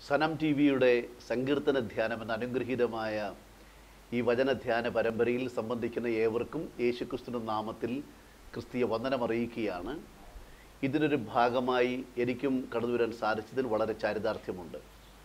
സനം T വിയുടെ സങ്കീർത്തന ധ്യാനം എന്ന അനുഗ്രഹീതമായ ഈ വചനധ്യാന പരമ്പരയിൽ സംബന്ധിക്കുന്ന ഏവർക്കും യേശുക്രിസ്തുവിന്റെ നാമത്തിൽ ക്രിസ്തീയ വന്ദനം അറിയിക്കുകയാണ് ഇതിനൊരു ഭാഗമായി എനിക്കും കടന്നു വരാൻ സാധിച്ചതിൽ വളരെ ചാരിതാർത്ഥ്യമുണ്ട്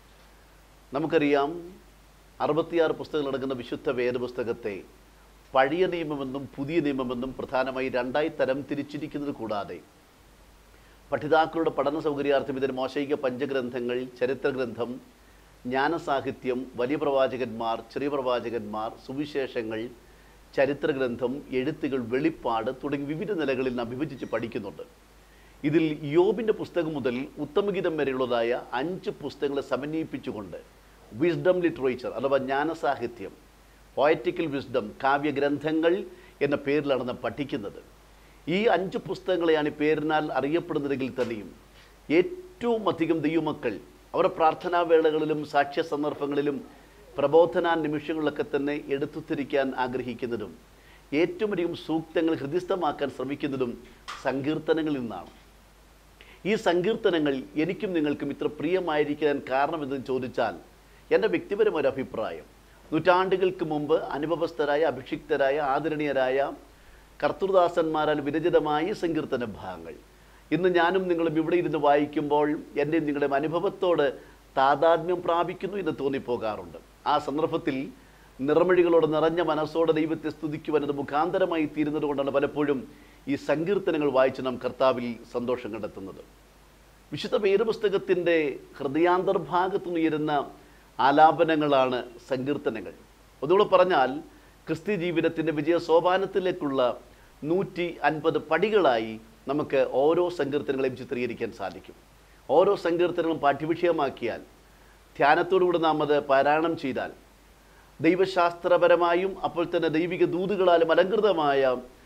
നമുക്കറിയാം അറുപത്തിയാറ് പുസ്തകങ്ങൾ അടങ്ങുന്ന വിശുദ്ധ വേദപുസ്തകത്തെ പഴയ നിയമമെന്നും പുതിയ നിയമമെന്നും പ്രധാനമായി രണ്ടായി തരം തിരിച്ചിരിക്കുന്നത് കൂടാതെ പഠിതാക്കളുടെ പഠന സൗകര്യാർത്ഥം ഇതിന് മോശയിക പഞ്ചഗ്രന്ഥങ്ങൾ ചരിത്രഗ്രന്ഥം ജ്ഞാനസാഹിത്യം വലിയ പ്രവാചകന്മാർ ചെറിയ പ്രവാചകന്മാർ സുവിശേഷങ്ങൾ ചരിത്രഗ്രന്ഥം എഴുത്തുകൾ വെളിപ്പാട് തുടങ്ങി വിവിധ നിലകളിൽ നാം വിഭജിച്ച് പഠിക്കുന്നുണ്ട് ഇതിൽ യോബിൻ്റെ പുസ്തകം മുതൽ ഉത്തമഗീതം വരെയുള്ളതായ അഞ്ച് പുസ്തകങ്ങളെ സമന്വയിപ്പിച്ചുകൊണ്ട് വിസ്ഡം ലിറ്ററേച്ചർ അഥവാ ജ്ഞാനസാഹിത്യം പോയറ്റിക്കൽ വിസ്ഡം കാവ്യഗ്രന്ഥങ്ങൾ എന്ന പേരിലാണ് നാം പഠിക്കുന്നത് ഈ അഞ്ച് പുസ്തകങ്ങളെയാണ് ഈ പേരിനാൽ അറിയപ്പെടുന്നതെങ്കിൽ തന്നെയും ഏറ്റവും അധികം ദൈവമക്കൾ അവരുടെ പ്രാർത്ഥനാ വേളകളിലും സാക്ഷ്യ സന്ദർഭങ്ങളിലും പ്രബോധന നിമിഷങ്ങളിലൊക്കെ തന്നെ എടുത്തുത്തിരിക്കാൻ ആഗ്രഹിക്കുന്നതും ഏറ്റവും അധികം സൂക്തങ്ങൾ ഹൃദയസ്ഥമാക്കാൻ ശ്രമിക്കുന്നതും സങ്കീർത്തനങ്ങളിൽ നിന്നാണ് ഈ സങ്കീർത്തനങ്ങൾ എനിക്കും നിങ്ങൾക്കും ഇത്ര പ്രിയമായിരിക്കാൻ കാരണമെന്ന് ചോദിച്ചാൽ എൻ്റെ വ്യക്തിപരമായ ഒരു അഭിപ്രായം നൂറ്റാണ്ടുകൾക്ക് മുമ്പ് അനുഭവസ്ഥരായ അഭിഷിക്തരായ ആദരണീയരായ കർത്തൃദാസന്മാരാൽ വിരചിതമായ ഈ സങ്കീർത്തന ഭാഗങ്ങൾ ഇന്ന് ഞാനും നിങ്ങളും ഇവിടെ ഇരുന്ന് വായിക്കുമ്പോൾ എൻ്റെ നിങ്ങളുടെ അനുഭവത്തോട് താതാത്മ്യം പ്രാപിക്കുന്നു എന്ന് തോന്നിപ്പോകാറുണ്ട് ആ സന്ദർഭത്തിൽ നിറമൊഴികളോട് നിറഞ്ഞ മനസ്സോടെ ദൈവത്തെ സ്തുതിക്കുവാൻ അത് മുഖാന്തരമായി തീരുന്നത് കൊണ്ടാണ് പലപ്പോഴും ഈ സങ്കീർത്തനങ്ങൾ വായിച്ച് നാം കർത്താവിൽ സന്തോഷം കണ്ടെത്തുന്നത് വിശുദ്ധ വേദപുസ്തകത്തിൻ്റെ ഹൃദയാന്തർഭാഗത്തു ഉയരുന്ന ആലാപനങ്ങളാണ് സങ്കീർത്തനങ്ങൾ ഒന്നുകൂടെ പറഞ്ഞാൽ ക്രിസ്ത്യ ജീവിതത്തിൻ്റെ വിജയ സോപാനത്തിലേക്കുള്ള നൂറ്റി അൻപത് പടികളായി നമുക്ക് ഓരോ സങ്കീർത്തനങ്ങളെയും ചിത്രീകരിക്കാൻ സാധിക്കും ഓരോ സങ്കീർത്തനങ്ങളും പാഠ്യവിഷയമാക്കിയാൽ ധ്യാനത്തോടുകൂടി നാം അത് പാരായണം ചെയ്താൽ ദൈവശാസ്ത്രപരമായും അപ്പോൾ തന്നെ ദൈവിക ദൂതുകളാലും അലങ്കൃതമായ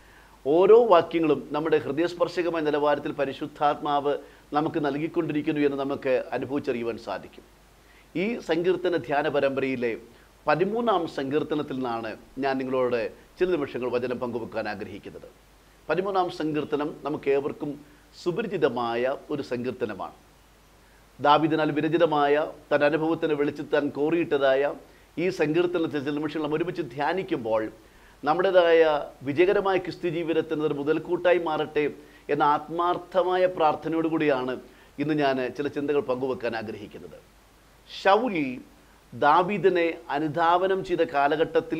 ഓരോ വാക്യങ്ങളും നമ്മുടെ ഹൃദയസ്പർശകമായ നിലവാരത്തിൽ പരിശുദ്ധാത്മാവ് നമുക്ക് നൽകിക്കൊണ്ടിരിക്കുന്നു എന്ന് നമുക്ക് അനുഭവിച്ചറിയുവാൻ സാധിക്കും ഈ സങ്കീർത്തന ധ്യാന പരമ്പരയിലെ പതിമൂന്നാം സങ്കീർത്തനത്തിൽ നിന്നാണ് ഞാൻ നിങ്ങളോട് ചില നിമിഷങ്ങൾ വചനം പങ്കുവെക്കാൻ ആഗ്രഹിക്കുന്നത് പതിമൂന്നാം സങ്കീർത്തനം നമുക്ക് ഏവർക്കും സുപരിചിതമായ ഒരു സങ്കീർത്തനമാണ് ദാവിദിനാൽ വിരചിതമായ തൻ്റെ അനുഭവത്തിന് വെളിച്ചു താൻ കോറിയിട്ടതായ ഈ സങ്കീർത്തനത്തിൽ ചില നിമിഷങ്ങൾ നാം ഒരുമിച്ച് ധ്യാനിക്കുമ്പോൾ നമ്മുടേതായ വിജയകരമായ ക്രിസ്തു ജീവിതത്തിന് ഒരു മുതൽക്കൂട്ടായി മാറട്ടെ എന്ന ആത്മാർത്ഥമായ പ്രാർത്ഥനയോടുകൂടിയാണ് ഇന്ന് ഞാൻ ചില ചിന്തകൾ പങ്കുവെക്കാൻ ആഗ്രഹിക്കുന്നത് ഷൗലി ദാവീദിനെ അനുധാവനം ചെയ്ത കാലഘട്ടത്തിൽ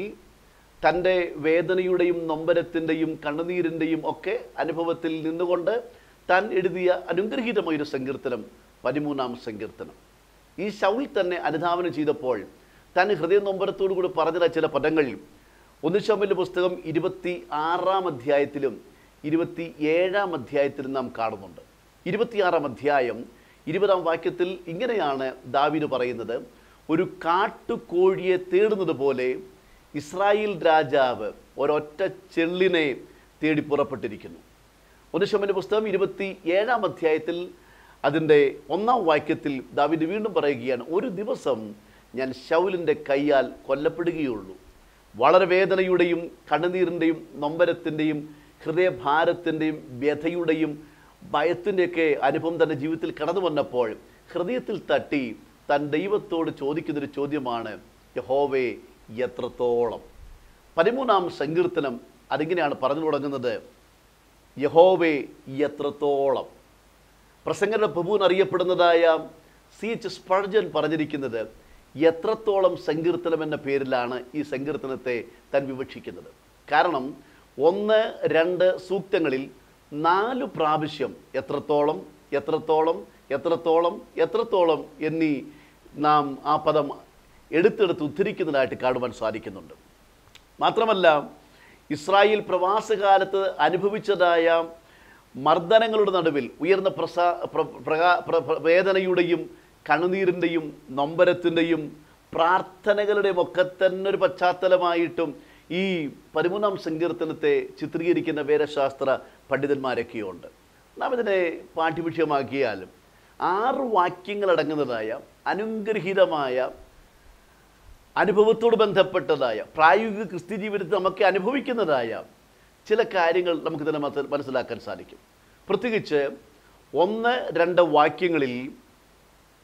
തൻ്റെ വേദനയുടെയും നൊമ്പരത്തിൻ്റെയും കണ്ണുനീരിൻ്റെയും ഒക്കെ അനുഭവത്തിൽ നിന്നുകൊണ്ട് താൻ എഴുതിയ അനുഗ്രഹീതമായൊരു സങ്കീർത്തനം പതിമൂന്നാം സങ്കീർത്തനം ഈ ഷൗൽ തന്നെ അനുധാവനം ചെയ്തപ്പോൾ താൻ ഹൃദയ നൊമ്പരത്തോടു കൂടി പറഞ്ഞ ചില പദങ്ങൾ ഒന്നുശമ്മലിൻ്റെ പുസ്തകം ഇരുപത്തി ആറാം അധ്യായത്തിലും ഇരുപത്തി ഏഴാം അധ്യായത്തിലും നാം കാണുന്നുണ്ട് ഇരുപത്തിയാറാം അധ്യായം ഇരുപതാം വാക്യത്തിൽ ഇങ്ങനെയാണ് ദാവീദ് പറയുന്നത് ഒരു കാട്ടുകോഴിയെ തേടുന്നത് പോലെ ഇസ്രായേൽ രാജാവ് ഒരൊറ്റ ചെള്ളിനെ തേടി പുറപ്പെട്ടിരിക്കുന്നു ഒന്നുശമ്മൻ്റെ പുസ്തകം ഇരുപത്തി ഏഴാം അധ്യായത്തിൽ അതിൻ്റെ ഒന്നാം വാക്യത്തിൽ ദാവീദ് വീണ്ടും പറയുകയാണ് ഒരു ദിവസം ഞാൻ ശൗലിൻ്റെ കൈയാൽ കൊല്ലപ്പെടുകയുള്ളൂ വളരെ വേദനയുടെയും കണ്ണുനീരിൻ്റെയും നൊമ്പരത്തിൻ്റെയും ഹൃദയഭാരത്തിൻ്റെയും വ്യഥയുടെയും ഭയത്തിൻ്റെയൊക്കെ അനുഭവം തൻ്റെ ജീവിതത്തിൽ കടന്നു വന്നപ്പോൾ ഹൃദയത്തിൽ തട്ടി തൻ ദൈവത്തോട് ചോദിക്കുന്നൊരു ചോദ്യമാണ് യഹോവേ എത്രത്തോളം പതിമൂന്നാം സങ്കീർത്തനം അതിങ്ങനെയാണ് പറഞ്ഞു തുടങ്ങുന്നത് യഹോവേ എത്രത്തോളം പ്രസംഗരുടെ പ്രഭുവിൻ അറിയപ്പെടുന്നതായ സി എച്ച് സ്പർജൻ പറഞ്ഞിരിക്കുന്നത് എത്രത്തോളം സങ്കീർത്തനം എന്ന പേരിലാണ് ഈ സങ്കീർത്തനത്തെ താൻ വിവക്ഷിക്കുന്നത് കാരണം ഒന്ന് രണ്ട് സൂക്തങ്ങളിൽ നാല് പ്രാവശ്യം എത്രത്തോളം എത്രത്തോളം എത്രത്തോളം എത്രത്തോളം എന്നീ നാം ആ പദം എടുത്തെടുത്ത് ഉദ്ധരിക്കുന്നതായിട്ട് കാണുവാൻ സാധിക്കുന്നുണ്ട് മാത്രമല്ല ഇസ്രായേൽ പ്രവാസകാലത്ത് അനുഭവിച്ചതായ മർദ്ദനങ്ങളുടെ നടുവിൽ ഉയർന്ന പ്രസാ പ്ര- പ്രകാ- പ്ര- പ്ര- വേദനയുടെയും കണ്ണുനീരിൻ്റെയും നൊമ്പരത്തിൻ്റെയും പ്രാർത്ഥനകളുടെയും ഒക്കെ തന്നെ ഒരു പശ്ചാത്തലമായിട്ടും ഈ പതിമൂന്നാം സങ്കീർത്തനത്തെ ചിത്രീകരിക്കുന്ന വേദശാസ്ത്ര പണ്ഡിതന്മാരൊക്കെയുണ്ട് നാം ഇതിനെ പാഠ്യവിഷയമാക്കിയാലും ആറ് വാക്യങ്ങളടങ്ങുന്നതായ അനുഗ്രഹീതമായ അനുഭവത്തോട് ബന്ധപ്പെട്ടതായ പ്രായോഗിക ക്രിസ്ത്യ ജീവിതത്തിൽ നമുക്ക് അനുഭവിക്കുന്നതായ ചില കാര്യങ്ങൾ നമുക്ക് തന്നെ മനസ്സി- മനസ്സിലാക്കാൻ സാധിക്കും പ്രത്യേകിച്ച് ഒന്ന് രണ്ട് വാക്യങ്ങളിൽ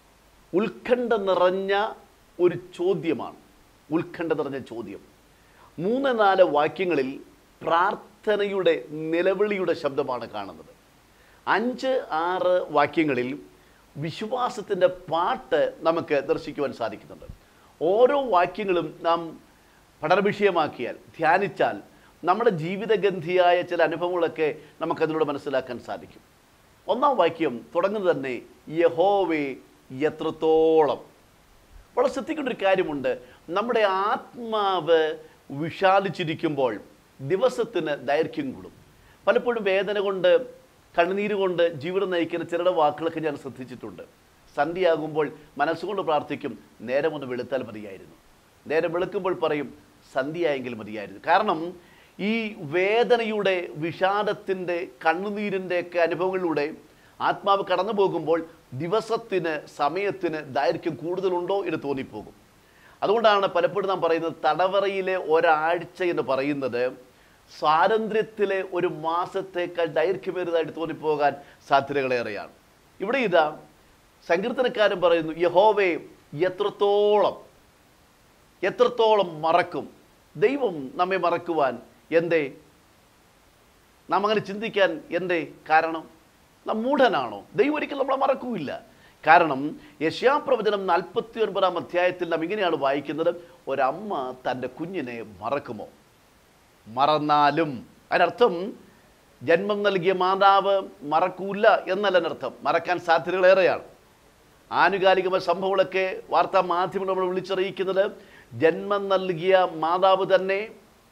ഉത്കണ്ഠ നിറഞ്ഞ ഒരു ചോദ്യമാണ് ഉത്കണ്ഠ നിറഞ്ഞ ചോദ്യം മൂന്ന് നാല് വാക്യങ്ങളിൽ പ്രാർത്ഥനയുടെ നിലവിളിയുടെ ശബ്ദമാണ് കാണുന്നത് അഞ്ച് ആറ് വാക്യങ്ങളിൽ വിശ്വാസത്തിൻ്റെ പാട്ട് നമുക്ക് ദർശിക്കുവാൻ സാധിക്കുന്നുണ്ട് ഓരോ വാക്യങ്ങളും നാം പഠനവിഷയമാക്കിയാൽ ധ്യാനിച്ചാൽ നമ്മുടെ ജീവിതഗന്ധിയായ ചില അനുഭവങ്ങളൊക്കെ നമുക്കതിലൂടെ മനസ്സിലാക്കാൻ സാധിക്കും ഒന്നാം വാക്യം തുടങ്ങുന്നത് തന്നെ യഹോവേ എത്രത്തോളം വളരെ ശ്രദ്ധിക്കേണ്ട ഒരു കാര്യമുണ്ട് നമ്മുടെ ആത്മാവ് വിഷാദിച്ചിരിക്കുമ്പോൾ ദിവസത്തിന് ദൈർഘ്യം കൂടും പലപ്പോഴും വേദന കൊണ്ട് കണ്ണുനീര് കൊണ്ട് ജീവിതം നയിക്കുന്ന ചിലരുടെ വാക്കുകളൊക്കെ ഞാൻ ശ്രദ്ധിച്ചിട്ടുണ്ട് സന്ധ്യയാകുമ്പോൾ മനസ്സുകൊണ്ട് പ്രാർത്ഥിക്കും നേരം ഒന്ന് വെളുത്താൽ മതിയായിരുന്നു നേരം വെളുക്കുമ്പോൾ പറയും സന്ധ്യയായെങ്കിൽ മതിയായിരുന്നു കാരണം ഈ വേദനയുടെ വിഷാദത്തിൻ്റെ കണ്ണുനീരിൻ്റെ ഒക്കെ അനുഭവങ്ങളിലൂടെ ആത്മാവ് കടന്നു പോകുമ്പോൾ ദിവസത്തിന് സമയത്തിന് ദൈർഘ്യം കൂടുതലുണ്ടോ എന്ന് തോന്നിപ്പോകും അതുകൊണ്ടാണ് പലപ്പോഴും നാം പറയുന്നത് തടവറയിലെ ഒരാഴ്ച എന്ന് പറയുന്നത് സ്വാതന്ത്ര്യത്തിലെ ഒരു മാസത്തേക്കാൾ ദൈർഘ്യമേറിയതായിട്ട് തോന്നിപ്പോകാൻ സാധ്യതകളേറെയാണ് ഇവിടെ ഇതാ സങ്കീർത്തനക്കാരൻ പറയുന്നു യഹോവേ എത്രത്തോളം എത്രത്തോളം മറക്കും ദൈവം നമ്മെ മറക്കുവാൻ എന്തേ നാം അങ്ങനെ ചിന്തിക്കാൻ എന്തേ കാരണം നാം മൂഢനാണോ ദൈവം ഒരിക്കലും നമ്മളെ മറക്കൂല്ല കാരണം യശാപ്രവചനം നാൽപ്പത്തി ഒൻപതാം അധ്യായത്തിൽ നാം ഇങ്ങനെയാണ് വായിക്കുന്നത് ഒരമ്മ തൻ്റെ കുഞ്ഞിനെ മറക്കുമോ മറന്നാലും അതിനർത്ഥം ജന്മം നൽകിയ മാതാവ് മറക്കൂല എന്നല്ല അതിനർത്ഥം മറക്കാൻ സാധ്യതകളേറെയാണ് ആനുകാലികമായ സംഭവങ്ങളൊക്കെ വാർത്താ മാധ്യമങ്ങൾ നമ്മൾ വിളിച്ചറിയിക്കുന്നത് ജന്മം നൽകിയ മാതാവ് തന്നെ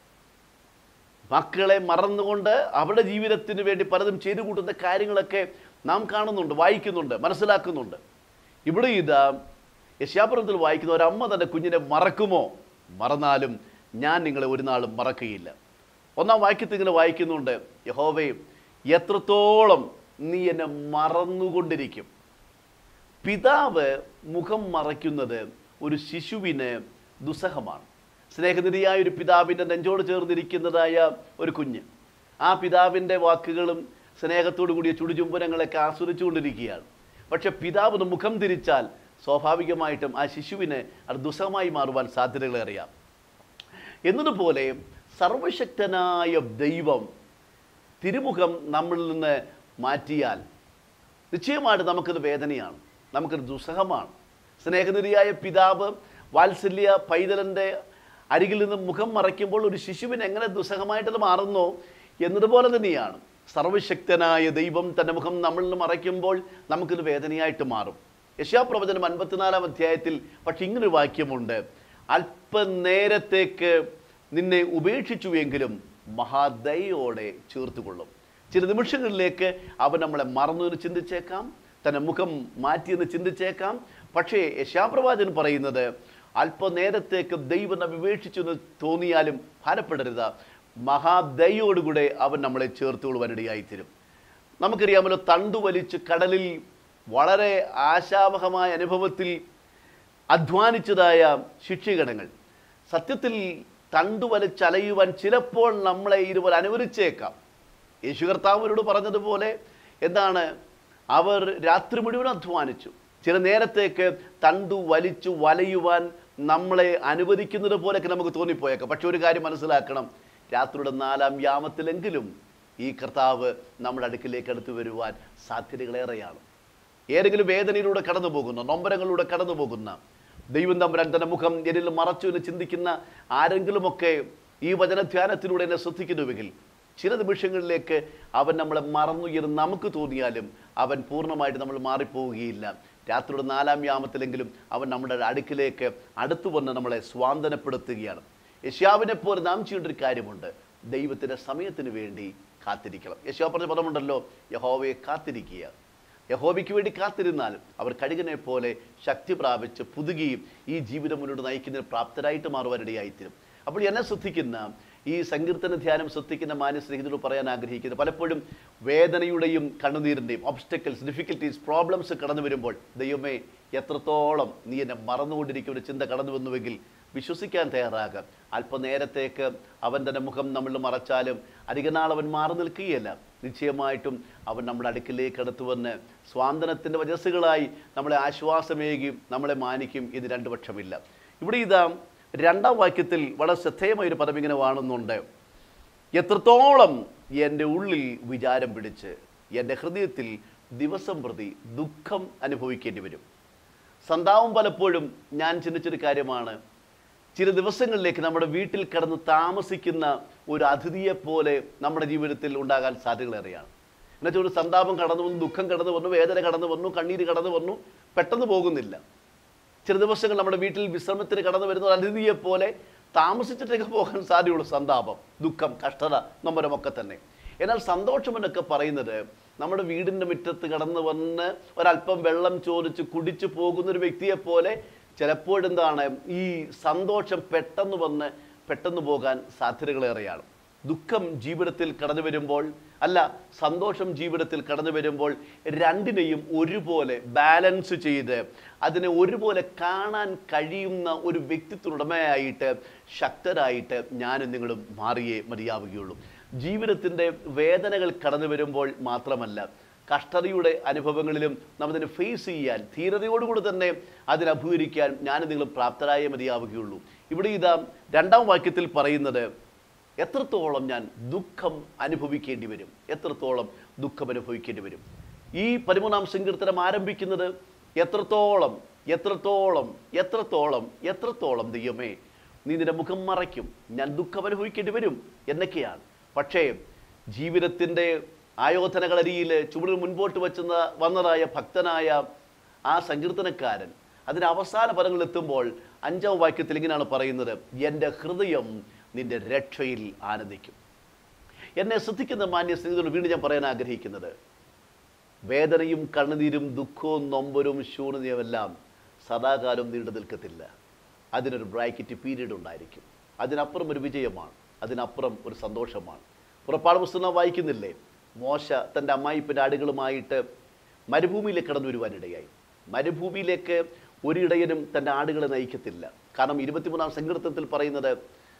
മക്കളെ മറന്നുകൊണ്ട് അവരുടെ ജീവിതത്തിന് വേണ്ടി പലതും ചെയ്തു കൂട്ടുന്ന കാര്യങ്ങളൊക്കെ നാം കാണുന്നുണ്ട് വായിക്കുന്നുണ്ട് മനസ്സിലാക്കുന്നുണ്ട് ഇവിടെ ഇതാ യശാപുരത്തിൽ വായിക്കുന്ന ഒരമ്മ തൻ്റെ കുഞ്ഞിനെ മറക്കുമോ മറന്നാലും ഞാൻ നിങ്ങളെ ഒരു നാളും മറക്കുകയില്ല ഒന്നാം വാക്യത്തിൽ ഇങ്ങനെ വായിക്കുന്നുണ്ട് യഹോവേ എത്രത്തോളം നീ എന്നെ മറന്നുകൊണ്ടിരിക്കും പിതാവ് മുഖം മറയ്ക്കുന്നത് ഒരു ശിശുവിന് ദുസ്സഹമാണ് സ്നേഹനിധിയായ ഒരു പിതാവിൻ്റെ നെഞ്ചോട് ചേർന്നിരിക്കുന്നതായ ഒരു കുഞ്ഞ് ആ പിതാവിൻ്റെ വാക്കുകളും സ്നേഹത്തോടു കൂടിയ ചുടുചുംബനങ്ങളൊക്കെ ആസ്വദിച്ചുകൊണ്ടിരിക്കുകയാണ് പക്ഷെ പിതാവ് ഒന്ന് മുഖം തിരിച്ചാൽ സ്വാഭാവികമായിട്ടും ആ ശിശുവിന് അത് ദുസ്സഹമായി മാറുവാൻ സാധ്യതകളേറിയാം എന്നതുപോലെ സർവശക്തനായ ദൈവം തിരുമുഖം നമ്മളിൽ നിന്ന് മാറ്റിയാൽ നിശ്ചയമായിട്ട് നമുക്കത് വേദനയാണ് നമുക്കത് ദുസ്സഹമാണ് സ്നേഹനിധിയായ പിതാവ് വാത്സല്യ പൈതലൻ്റെ അരികിൽ നിന്ന് മുഖം മറയ്ക്കുമ്പോൾ ഒരു ശിശുവിന് എങ്ങനെ ദുസ്സഹമായിട്ടത് മാറുന്നോ എന്നതുപോലെ തന്നെയാണ് സർവശക്തനായ ദൈവം തൻ്റെ മുഖം നമ്മളിൽ നിന്ന് മറയ്ക്കുമ്പോൾ നമുക്കിത് വേദനയായിട്ട് മാറും യശാപ്രവചനം അൻപത്തിനാലാം അധ്യായത്തിൽ പക്ഷെ ഇങ്ങനൊരു വാക്യമുണ്ട് അല്പനേരത്തേക്ക് നിന്നെ ഉപേക്ഷിച്ചുവെങ്കിലും മഹാദയോടെ ചേർത്തുകൊള്ളും ചില നിമിഷങ്ങളിലേക്ക് അവൻ നമ്മളെ മറന്നു എന്ന് ചിന്തിച്ചേക്കാം തൻ്റെ മുഖം മാറ്റിയെന്ന് ചിന്തിച്ചേക്കാം പക്ഷേ യശാപ്രവാചകൻ പറയുന്നത് അല്പനേരത്തേക്ക് ദൈവം നമ്മെ ഉപേക്ഷിച്ചു എന്ന് തോന്നിയാലും ഭാരപ്പെടരുത് മഹാദയോടുകൂടെ അവൻ നമ്മളെ ചേർത്തുകൊള്ളുവാനിടയായിത്തീരും നമുക്കറിയാമല്ലോ തണ്ടു വലിച്ച് കടലിൽ വളരെ ആശാവഹമായ അനുഭവത്തിൽ അധ്വാനിച്ചതായ ശിക്ഷീകരണങ്ങൾ സത്യത്തിൽ തണ്ടു വലിച്ചലയുവാൻ ചിലപ്പോൾ നമ്മളെ ഇതുപോലെ അനുവദിച്ചേക്കാം യേശു കർത്താവരോട് പറഞ്ഞതുപോലെ എന്താണ് അവർ രാത്രി മുഴുവൻ അധ്വാനിച്ചു ചില നേരത്തേക്ക് തണ്ടു വലിച്ചു വലയുവാൻ നമ്മളെ അനുവദിക്കുന്നത് പോലെയൊക്കെ നമുക്ക് തോന്നിപ്പോയേക്കാം പക്ഷെ ഒരു കാര്യം മനസ്സിലാക്കണം രാത്രിയുടെ നാലാം യാമത്തിലെങ്കിലും ഈ കർത്താവ് നമ്മുടെ അടുക്കിലേക്ക് അടുത്ത് വരുവാൻ സാധ്യതകളേറെയാണ് ഏതെങ്കിലും വേദനയിലൂടെ കടന്നു പോകുന്ന നൊമ്പരങ്ങളിലൂടെ കടന്നു പോകുന്ന ദൈവം തമ്പുരാൻ തൻ്റെ മുഖം എന്നിൽ മറച്ചു എന്ന് ചിന്തിക്കുന്ന ആരെങ്കിലുമൊക്കെ ഈ വചനധ്യാനത്തിലൂടെ എന്നെ ശ്രദ്ധിക്കുന്നുവെങ്കിൽ ചില നിമിഷങ്ങളിലേക്ക് അവൻ നമ്മളെ മറന്നു എന്ന് നമുക്ക് തോന്നിയാലും അവൻ പൂർണ്ണമായിട്ട് നമ്മൾ മാറിപ്പോവുകയില്ല രാത്രിയുടെ നാലാം യാമത്തിലെങ്കിലും അവൻ നമ്മുടെ അടുക്കിലേക്ക് അടുത്തു വന്ന് നമ്മളെ സ്വാന്തനപ്പെടുത്തുകയാണ് യശ്യാവിനെ പോലെ നാം ചെയ്യേണ്ട ഒരു കാര്യമുണ്ട് ദൈവത്തിൻ്റെ സമയത്തിന് വേണ്ടി കാത്തിരിക്കണം യശ്യാ പറഞ്ഞ പദമുണ്ടല്ലോ യഹോവയെ കാത്തിരിക്കുക യഹോബയ്ക്ക് വേണ്ടി കാത്തിരുന്നാൽ അവർ കഴുകനെ പോലെ ശക്തി പ്രാപിച്ച് പുതുകയും ഈ ജീവിതം മുന്നോട്ട് നയിക്കുന്നതിന് പ്രാപ്തരായിട്ട് മാറുവാനിടയായിത്തീരും അപ്പോൾ എന്നെ ശ്രദ്ധിക്കുന്ന ഈ സങ്കീർത്തന ധ്യാനം ശ്രദ്ധിക്കുന്ന മാന്യ സ്നേഹിതരോട് പറയാൻ ആഗ്രഹിക്കുന്നത് പലപ്പോഴും വേദനയുടെയും കണ്ണുനീരിൻ്റെയും ഒബ്സ്റ്റക്കിൾസ് ഡിഫിക്കൽട്ടീസ് പ്രോബ്ലംസ് കടന്നു വരുമ്പോൾ ദൈവമേ എത്രത്തോളം നീ എന്നെ മറന്നുകൊണ്ടിരിക്കുന്ന ഒരു ചിന്ത കടന്നു വന്നുവെങ്കിൽ വിശ്വസിക്കാൻ തയ്യാറാകുക അല്പനേരത്തേക്ക് അവൻ തൻ്റെ മുഖം നമ്മൾ മറച്ചാലും അധികനാൾ അവൻ മാറി നിൽക്കുകയല്ല നിശ്ചയമായിട്ടും അവൻ നമ്മുടെ അടുക്കിലേക്ക് അടുത്ത് വന്ന് സ്വാന്തനത്തിൻ്റെ വജസ്സുകളായി നമ്മളെ ആശ്വാസമേകും നമ്മളെ മാനിക്കും ഇത് രണ്ടു പക്ഷമില്ല ഇവിടെ ഇതാ രണ്ടാം വാക്യത്തിൽ വളരെ ശ്രദ്ധേയമായ ഒരു പദം ഇങ്ങനെ കാണുന്നുണ്ട് എത്രത്തോളം എൻ്റെ ഉള്ളിൽ വിചാരം പിടിച്ച് എൻ്റെ ഹൃദയത്തിൽ ദിവസം പ്രതി ദുഃഖം അനുഭവിക്കേണ്ടി വരും സന്താപം പലപ്പോഴും ഞാൻ ചിന്തിച്ചൊരു കാര്യമാണ് ചില ദിവസങ്ങളിലേക്ക് നമ്മുടെ വീട്ടിൽ കിടന്ന് താമസിക്കുന്ന ഒരു അതിഥിയെ പോലെ നമ്മുടെ ജീവിതത്തിൽ ഉണ്ടാകാൻ സാധ്യതകളേറെയാണ് എന്നുവെച്ചാൽ ഒരു സന്താപം കടന്നു വന്നു ദുഃഖം കടന്നു വന്നു വേദന കടന്നു വന്നു കണ്ണീര് കടന്നു വന്നു പെട്ടെന്ന് പോകുന്നില്ല ചില ദിവസങ്ങൾ നമ്മുടെ വീട്ടിൽ വിശ്രമത്തിന് കടന്നു വരുന്ന ഒരു അതിഥിയെ പോലെ താമസിച്ചിട്ടൊക്കെ പോകാൻ സാധ്യതയുള്ളൂ സന്താപം ദുഃഖം കഷ്ടത നമ്പരമൊക്കെ തന്നെ എന്നാൽ സന്തോഷം എന്നൊക്കെ പറയുന്നത് നമ്മുടെ വീടിൻ്റെ മുറ്റത്ത് കടന്നു വന്ന് ഒരല്പം വെള്ളം ചോദിച്ച് കുടിച്ചു പോകുന്ന ഒരു വ്യക്തിയെ പോലെ ചിലപ്പോഴെന്താണ് ഈ സന്തോഷം പെട്ടെന്ന് വന്ന് പെട്ടെന്ന് പോകാൻ സാധ്യതകളേറെയാണ് ദുഃഖം ജീവിതത്തിൽ കടന്നു വരുമ്പോൾ അല്ല സന്തോഷം ജീവിതത്തിൽ കടന്നു വരുമ്പോൾ രണ്ടിനെയും ഒരുപോലെ ബാലൻസ് ചെയ്ത് അതിനെ ഒരുപോലെ കാണാൻ കഴിയുന്ന ഒരു വ്യക്തിത്വമുടമയായിട്ട് ശക്തരായിട്ട് ഞാനും നിങ്ങളും മാറിയേ മതിയാവുകയുള്ളൂ ജീവിതത്തിൻ്റെ വേദനകൾ കടന്നു വരുമ്പോൾ മാത്രമല്ല കഷ്ടതയുടെ അനുഭവങ്ങളിലും നമ്മതിനെ ഫേസ് ചെയ്യാൻ ധീരതയോടുകൂടി തന്നെ അതിനെ അഭിമുഖീകരിക്കാൻ ഞാനും നിങ്ങളും പ്രാപ്തരായേ മതിയാവുകയുള്ളൂ ഇവിടെ ഇതാ രണ്ടാം വാക്യത്തിൽ പറയുന്നത് എത്രത്തോളം ഞാൻ ദുഃഖം അനുഭവിക്കേണ്ടി വരും എത്രത്തോളം ദുഃഖം അനുഭവിക്കേണ്ടി വരും ഈ പതിമൂന്നാം സങ്കീർത്തനം ആരംഭിക്കുന്നത് എത്രത്തോളം എത്രത്തോളം എത്രത്തോളം എത്രത്തോളം ദൈവമേ നീ നിന്റെ മുഖം മറയ്ക്കും ഞാൻ ദുഃഖം അനുഭവിക്കേണ്ടി വരും എന്നൊക്കെയാണ് പക്ഷേ ജീവിതത്തിൻ്റെ ആയോധനകളരിയിൽ ചുവടിൽ മുൻപോട്ട് വെച്ചുന്ന വന്നതായ ഭക്തനായ ആ സങ്കീർത്തനക്കാരൻ അതിന് അവസാന പദങ്ങൾ എത്തുമ്പോൾ അഞ്ചാം വാക്യത്തിൽ ഇങ്ങനെയാണ് പറയുന്നത് എൻ്റെ ഹൃദയം നിന്റെ രക്ഷയിൽ ആനന്ദിക്കും എന്നെ ശ്രദ്ധിക്കുന്ന മാന്യ സ്നേഹിതരോട് വീണ്ടും ഞാൻ പറയാൻ ആഗ്രഹിക്കുന്നത് വേദനയും കണ്ണുനീരും ദുഃഖവും നൊമ്പരും ശൂന്യതയുമെല്ലാം സദാകാലം നീണ്ടു നിൽക്കത്തില്ല അതിനൊരു ബ്രാക്കറ്റ് പീരീഡ് ഉണ്ടായിരിക്കും അതിനപ്പുറം ഒരു വിജയമാണ് അതിനപ്പുറം ഒരു സന്തോഷമാണ് പുറപ്പാട് പുസ്തകം വായിക്കുന്നില്ലേ മോശ തൻ്റെ അമ്മായിപ്പൻ്റെ ആടുകളുമായിട്ട് മരുഭൂമിയിലേക്ക് കടന്നു വരുവാനിടയായി മരുഭൂമിയിലേക്ക് ഒരിടയനും തൻ്റെ ആടുകളെ നയിക്കത്തില്ല കാരണം ഇരുപത്തിമൂന്നാം സങ്കീർത്തനത്തിൽ പറയുന്നത്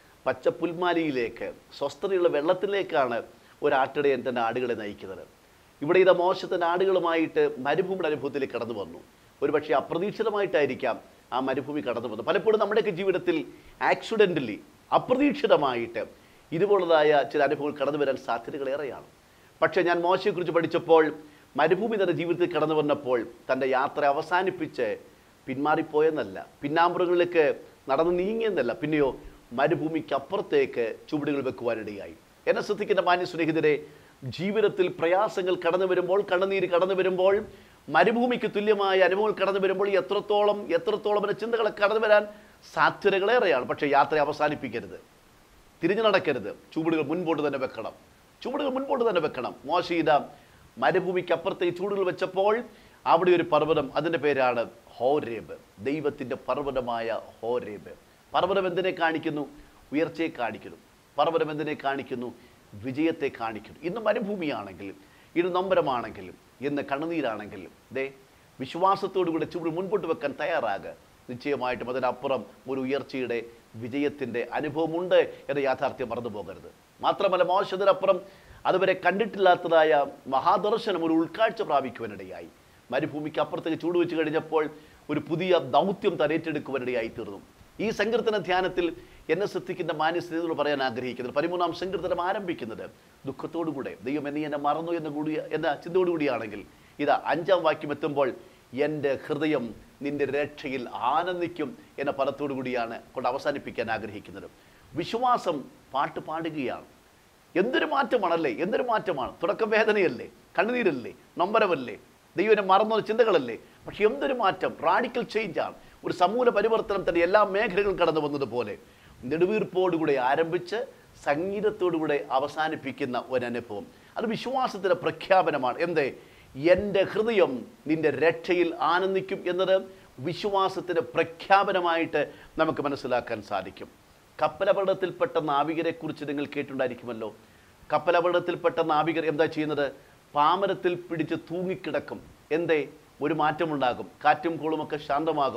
പച്ചപ്പുൽമാലിയിലേക്ക് സ്വസ്ഥതയുള്ള വെള്ളത്തിലേക്കാണ് ഒരാട്ടിടയൻ തൻ്റെ ആടുകളെ നയിക്കുന്നത് ഇവിടെ ഇതാ മോശത്തിൻ്റെ ആടുകളുമായിട്ട് മരുഭൂമിയുടെ അനുഭവത്തിലേക്ക് കടന്നു വന്നു ഒരുപക്ഷെ അപ്രതീക്ഷിതമായിട്ടായിരിക്കാം ആ മരുഭൂമി കടന്നു വന്നത് പലപ്പോഴും നമ്മുടെയൊക്കെ ജീവിതത്തിൽ ആക്സിഡൻ്റലി അപ്രതീക്ഷിതമായിട്ട് ഇതുപോലതായ ചില അനുഭവങ്ങൾ കടന്നു വരാൻ സാധ്യതകളേറെയാണ് പക്ഷേ ഞാൻ മോശയെക്കുറിച്ച് പഠിച്ചപ്പോൾ മരുഭൂമി തൻ്റെ ജീവിതത്തിൽ കടന്നു വന്നപ്പോൾ തൻ്റെ യാത്ര അവസാനിപ്പിച്ച് പിന്മാറിപ്പോയെന്നല്ല പിന്നാമ്പുറങ്ങളിലേക്ക് നടന്ന് നീങ്ങിയെന്നല്ല പിന്നെയോ മരുഭൂമിക്ക് അപ്പുറത്തേക്ക് ചുവടുകൾ വെക്കുവാനിടയായി എന്നെ ശ്രദ്ധിക്കുന്ന മാന്യ സ്നേഹിതരെ ജീവിതത്തിൽ പ്രയാസങ്ങൾ കടന്നു വരുമ്പോൾ കണ്ണുനീര് കടന്നു വരുമ്പോൾ മരുഭൂമിക്ക് തുല്യമായ അനുഭവങ്ങൾ കടന്നു വരുമ്പോൾ എത്രത്തോളം എത്രത്തോളം എന്ന ചിന്തകളെ കടന്നു വരാൻ സാധ്യതകളേറെയാണ് പക്ഷേ യാത്ര അവസാനിപ്പിക്കരുത് തിരിഞ്ഞു നടക്കരുത് ചുവടുകൾ മുൻപോട്ട് തന്നെ വെക്കണം ചുവടുകൾ മുൻപോട്ട് തന്നെ വെക്കണം മോശീത മരുഭൂമിക്ക് അപ്പുറത്തേക്ക് ചൂടുകൾ വെച്ചപ്പോൾ അവിടെ ഒരു പർവ്വതം അതിൻ്റെ പേരാണ് ഹോരേബ് ദൈവത്തിൻ്റെ പർവ്വതമായ ഹോരേബ് പർവ്വതം എന്തിനെ കാണിക്കുന്നു ഉയർച്ചയെ കാണിക്കുന്നു പർവ്വതം എന്തിനെ കാണിക്കുന്നു വിജയത്തെ കാണിക്കുന്നു ഇന്ന് മരുഭൂമിയാണെങ്കിലും ഇന്ന് നൊമ്പരമാണെങ്കിലും ഇന്ന് കണ്ണുനീരാണെങ്കിലും ദേ വിശ്വാസത്തോടു കൂടെ ചുവട് മുൻപോട്ട് വെക്കാൻ തയ്യാറാകുക നിശ്ചയമായിട്ടും അതിനപ്പുറം ഒരു ഉയർച്ചയുടെ വിജയത്തിൻ്റെ അനുഭവമുണ്ട് എന്ന യാഥാർത്ഥ്യം മറന്നു പോകരുത് മാത്രമല്ല മോശത്തിനപ്പുറം അതുവരെ കണ്ടിട്ടില്ലാത്തതായ മഹാദർശനം ഒരു ഉൾക്കാഴ്ച പ്രാപിക്കുവാനിടയായി മരുഭൂമിക്ക് അപ്പുറത്തേക്ക് ചൂട് വെച്ച് കഴിഞ്ഞപ്പോൾ ഒരു പുതിയ ദൗത്യം താൻ ഏറ്റെടുക്കുവാനിടയായി തീർന്നു ഈ സങ്കീർത്തന ധ്യാനത്തിൽ എന്നെ ശ്രദ്ധിക്കുന്ന മാന്യസ്ഥിതിയോട് പറയാൻ ആഗ്രഹിക്കുന്നത് പതിമൂന്നാം സങ്കീർത്തനം ആരംഭിക്കുന്നത് ദുഃഖത്തോടുകൂടെ ദൈവം എന്നെ എന്നെ മറന്നു എന്ന കൂടി എന്ന ചിന്തയോടുകൂടിയാണെങ്കിൽ ഇതാ അഞ്ചാം വാക്യം എത്തുമ്പോൾ എൻ്റെ ഹൃദയം നിന്റെ രക്ഷയിൽ ആനന്ദിക്കും എന്ന പദത്തോടു കൂടിയാണ് കൊണ്ട് അവസാനിപ്പിക്കാൻ ആഗ്രഹിക്കുന്നത് വിശ്വാസം പാട്ട് പാടുകയാണ് എന്തൊരു മാറ്റമാണല്ലേ എന്തൊരു മാറ്റമാണ് തുടക്കം വേദനയല്ലേ കണ്ണുനീരല്ലേ നൊമ്പരമല്ലേ ദൈവനെ മറന്ന ചിന്തകളല്ലേ പക്ഷെ എന്തൊരു മാറ്റം റാഡിക്കൽ ചേഞ്ചാണ് ഒരു സമൂല പരിവർത്തനം തന്നെ എല്ലാ മേഖലകളും കടന്നു വന്നതുപോലെ നെടുവീർപ്പോടുകൂടെ ആരംഭിച്ച് സംഗീതത്തോടുകൂടെ അവസാനിപ്പിക്കുന്ന ഒരനുഭവം അത് വിശ്വാസത്തിൻ്റെ പ്രഖ്യാപനമാണ് എന്തേ എൻ്റെ ഹൃദയം നിന്റെ രക്ഷയിൽ ആനന്ദിക്കും എന്നത് വിശ്വാസത്തിൻ്റെ പ്രഖ്യാപനമായിട്ട് നമുക്ക് മനസ്സിലാക്കാൻ സാധിക്കും കപ്പലപകടത്തിൽപ്പെട്ട നാവികരെക്കുറിച്ച് നിങ്ങൾ കേട്ടുണ്ടായിരിക്കുമല്ലോ കപ്പലപകടത്തിൽപ്പെട്ട നാവികർ എന്താ ചെയ്യുന്നത് പാമരത്തിൽ പിടിച്ച് തൂങ്ങിക്കിടക്കും എന്തേ ഒരു മാറ്റമുണ്ടാകും കാറ്റും കോളുമൊക്കെ ശാന്തമാകും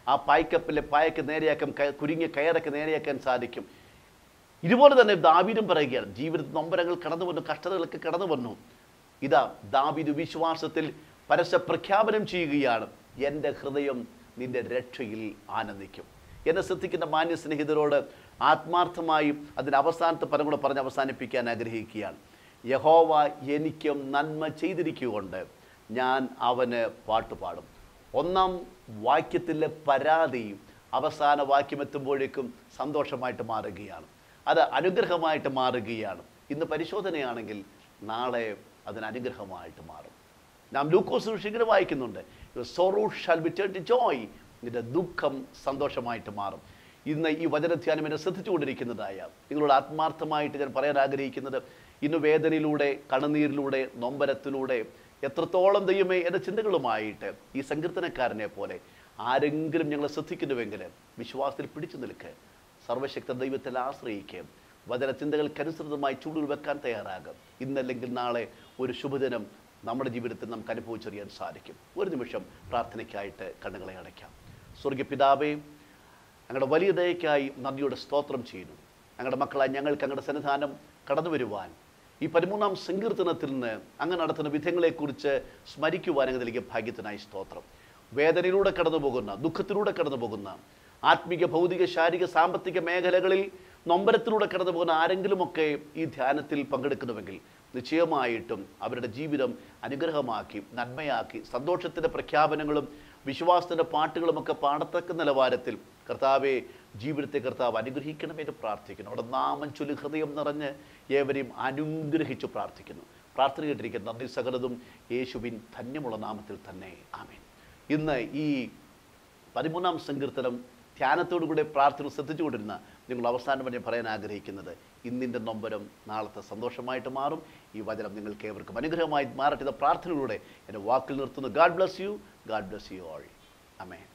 ആ പായ്ക്കപ്പിലെ പായക്ക് നേരെയാക്കാൻ ക- കുരുങ്ങിയ കയറൊക്കെ നേരെയാക്കാൻ സാധിക്കും ഇതുപോലെ തന്നെ ദാവീദും പറയുകയാണ് ജീവിതത്തിൽ നൊമ്പരങ്ങൾ കടന്നു വന്നു കഷ്ടതകളൊക്കെ കടന്നു വന്നു ഇതാ ദാവീദ് വിശ്വാസത്തിൽ പരസ്യ പ്രഖ്യാപനം ചെയ്യുകയാണ് എൻ്റെ ഹൃദയം നിന്റെ രക്ഷയിൽ ആനന്ദിക്കും എന്നെ ശ്രദ്ധിക്കുന്ന മാന്യ സ്നേഹിതരോട് ആത്മാർത്ഥമായും അതിൻ്റെ അവസാനത്തെ പദം കൂടെ പറഞ്ഞ് അവസാനിപ്പിക്കാൻ ആഗ്രഹിക്കുകയാണ് യഹോവ എനിക്കും നന്മ ചെയ്തിരിക്കുകൊണ്ട് ഞാൻ അവന് പാട്ടുപാടും ഒന്നാം വാക്യത്തിലെ പരാതി അവസാന വാക്യം എത്തുമ്പോഴേക്കും സന്തോഷമായിട്ട് മാറുകയാണ് അത് അനുഗ്രഹമായിട്ട് മാറുകയാണ് ഇന്ന് പരിശോധനയാണെങ്കിൽ നാളെ അതിന് അനുഗ്രഹമായിട്ട് മാറും നാം ലൂക്കോസ് ഇങ്ങനെ വായിക്കുന്നുണ്ട് sorrow shall be turn to joy നിന്റെ ദുഃഖം സന്തോഷമായിട്ട് മാറും ഇന്ന് ഈ വചനധ്യാനം എന്നെ ശ്രദ്ധിച്ചുകൊണ്ടിരിക്കുന്നതായ നിങ്ങളോട് ആത്മാർത്ഥമായിട്ട് ഞാൻ പറയാൻ ആഗ്രഹിക്കുന്നത് ഇന്ന് വേദനയിലൂടെ കണ്ണുനീരിലൂടെ നൊമ്പരത്തിലൂടെ എത്രത്തോളം ദൈവമേ എൻ്റെ ചിന്തകളുമായിട്ട് ഈ സങ്കീർത്തനക്കാരനെ പോലെ ആരെങ്കിലും ഞങ്ങളെ ശ്രദ്ധിക്കുന്നുവെങ്കിൽ വിശ്വാസത്തിൽ പിടിച്ചു നിൽക്കുക സർവശക്ത ദൈവത്തിൽ ആശ്രയിക്കുക വചനചിന്തകൾക്കനുസൃതമായി ചൂടുകൾ വെക്കാൻ തയ്യാറാകും ഇന്നല്ലെങ്കിൽ നാളെ ഒരു ശുഭദിനം നമ്മുടെ ജീവിതത്തിൽ നമുക്ക് അനുഭവിച്ചറിയാൻ സാധിക്കും ഒരു നിമിഷം പ്രാർത്ഥനയ്ക്കായിട്ട് കണ്ണുകളെ അടയ്ക്കാം സ്വർഗീയ പിതാവേ ഞങ്ങളുടെ വലിയ ദയക്കായി നന്ദിയുടെ സ്തോത്രം ചെയ്യുന്നു ഞങ്ങളുടെ മക്കളായി ഞങ്ങൾക്ക് ഞങ്ങളുടെ സന്നിധാനം കടന്നു വരുവാൻ ഈ പതിമൂന്നാം സങ്കീർത്തനത്തിൽ നിന്ന് അങ്ങ് നടത്തുന്ന വിധങ്ങളെക്കുറിച്ച് സ്മരിക്കുവാൻ അങ്ങ് നൽകിയ ഭാഗ്യത്തിനായി സ്തോത്രം വേദനയിലൂടെ കടന്നു പോകുന്ന ദുഃഖത്തിലൂടെ കടന്നു പോകുന്ന ആത്മീക ഭൗതിക ശാരീരിക സാമ്പത്തിക മേഖലകളിൽ നൊമ്പരത്തിലൂടെ കടന്നു പോകുന്ന ആരെങ്കിലുമൊക്കെ ഈ ധ്യാനത്തിൽ പങ്കെടുക്കുന്നുവെങ്കിൽ നിശ്ചയമായിട്ടും അവരുടെ ജീവിതം അനുഗ്രഹമാക്കി നന്മയാക്കി സന്തോഷത്തിൻ്റെ പ്രഖ്യാപനങ്ങളും വിശ്വാസത്തിൻ്റെ പാട്ടുകളുമൊക്കെ പാടത്തക്ക നിലവാരത്തിൽ കർത്താവെ ജീവിതത്തെ കർത്താവ് അനുഗ്രഹിക്കണമെന്ന് പ്രാർത്ഥിക്കുന്നു അവിടെ നാമം ചൊല്ലി ഹൃദയം നിറഞ്ഞ് ഏവരെയും അനുഗ്രഹിച്ചു പ്രാർത്ഥിക്കുന്നു പ്രാർത്ഥന കേട്ടിരിക്കുന്ന നന്ദി സകലതും യേശുവിൻ ധന്യമുള്ള നാമത്തിൽ തന്നെ ആമേൻ ഇന്ന് ഈ പതിമൂന്നാം സങ്കീർത്തനം ധ്യാനത്തോടു കൂടെ പ്രാർത്ഥന ശ്രദ്ധിച്ചുകൊണ്ടിരുന്ന നിങ്ങൾ അവസാനം വരെ പറയാൻ ആഗ്രഹിക്കുന്നത് ഇന്നിൻ്റെ നൊമ്പരം നാളത്തെ സന്തോഷമായിട്ട് മാറും ഈ വചനം നിങ്ങൾക്ക് ഏവർക്കും അനുഗ്രഹമായി മാറട്ടെ എന്ന പ്രാർത്ഥനയിലൂടെ എൻ്റെ വാക്കിൽ നിർത്തുന്നു god bless you god bless you all അമേ